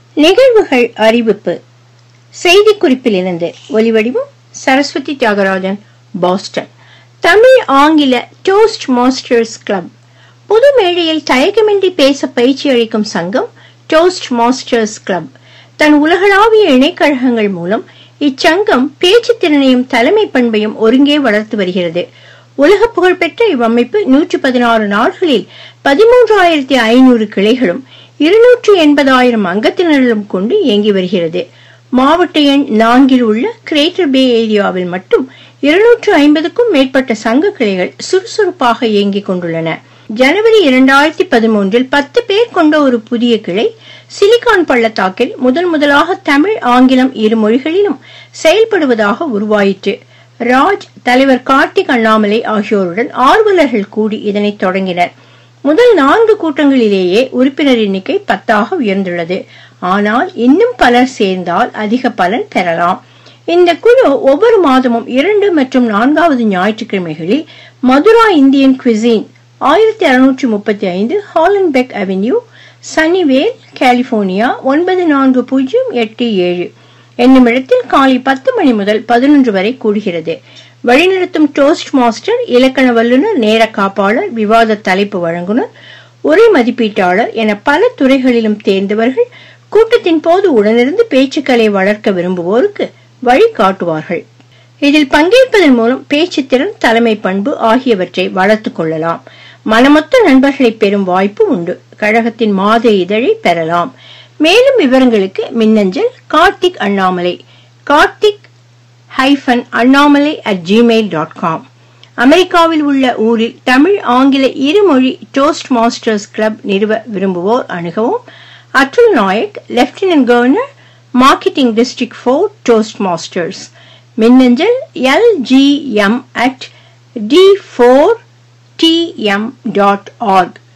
நிகழ்வுகள் அறிவிப்பு செய்திக்குறிப்பிலிருந்து ஒலிவடிவம் சரஸ்வதி தியாகராஜன் பாஸ்டன் தமிழ் ஆங்கில டோஸ்ட் மாஸ்டர்ஸ் கிளப் புது மேடையில் தயக்கமின்றி பேச பயிற்சி அளிக்கும் சங்கம் டோஸ்ட் மாஸ்டர்ஸ் கிளப் தன் உலகளாவிய இணைக்கழகங்கள் மூலம் இச்சங்கம் பேச்சு திறனையும் தலைமை பண்பையும் ஒருங்கே வளர்த்து வருகிறது உலக புகழ்பெற்ற இவ்வமைப்பு நூற்று பதினாறு நாடுகளில் பதிமூன்றாயிரத்தி ஐநூறு கிளைகளும் இருநூற்று எண்பதாயிரம் அங்கத்தினர்களும் கொண்டு இயங்கி வருகிறது மாவட்ட எண் நான்கில் உள்ள கிரேட்டர் பே ஏரியாவில் மட்டும் இருநூற்று ஐம்பதுக்கும் மேற்பட்ட சங்க கிளைகள் சுறுசுறுப்பாக இயங்கிக் கொண்டுள்ளன ஜனவரி இரண்டாயிரத்தி பதிமூன்றில் பத்து பேர் கொண்ட ஒரு புதிய கிளை சிலிகான் பள்ளத்தாக்கில் முதன் முதலாக தமிழ் ஆங்கிலம் இரு மொழிகளிலும் செயல்படுவதாக உருவாயிற்று ராஜ் தலைவர் கார்த்திக் அண்ணாமலை ஆகியோருடன் ஆர்வலர்கள் கூடி இதனை தொடங்கினர் முதல் நான்கு கூட்டங்களிலேயே உறுப்பினர் எண்ணிக்கை பத்தாக உயர்ந்துள்ளது ஆனால் இன்னும் பலர் சேர்ந்தால் அதிக பலன் பெறலாம் இந்த குழு ஒவ்வொரு மாதமும் இரண்டு மற்றும் நான்காவது ஞாயிற்றுக்கிழமைகளில் மதுரா இந்தியன் குவிசின் ஆயிரத்தி அறுநூற்றி முப்பத்தி ஐந்து ஹாலன்பெக் அவென்யூ சனிவேல் கலிபோர்னியா ஒன்பது நான்கு பூஜ்ஜியம் எட்டு ஏழு என்னும் இடத்தில் காலை பத்து மணி முதல் பதினொன்று வரை கூடுகிறது வழிநடத்தும் டோஸ்ட் மாஸ்டர் இலக்கண வல்லுநர் நேர காப்பாளர் விவாத தலைப்பு வழங்குனர் உரை மதிப்பீட்டாளர் என பல துறைகளிலும் தேர்ந்தவர்கள் கூட்டத்தின் போது உடனிருந்து பேச்சுக்களை வளர்க்க விரும்புவோருக்கு வழி காட்டுவார்கள் இதில் பங்கேற்பதன் மூலம் பேச்சுத்திறன் தலைமை பண்பு ஆகியவற்றை வளர்த்துக் கொள்ளலாம் மனமொத்த நண்பர்களை பெறும் வாய்ப்பு உண்டு கழகத்தின் மாத இதழை பெறலாம் மேலும் விவரங்களுக்கு மின்னஞ்சல் Karthik Annamalai Karthik hyphen Annamalai at Gmail dot com அமெரிக்காவில் உள்ள ஊரில் தமிழ் ஆங்கில இருமொழி டோஸ்ட் மாஸ்டர்ஸ் கிளப் நிறுவ விரும்புவோர் அணுகவும் Atul Nayak lieutenant governor marketing district four toastmasters மின்னஞ்சல் LGM at D four TM dot arc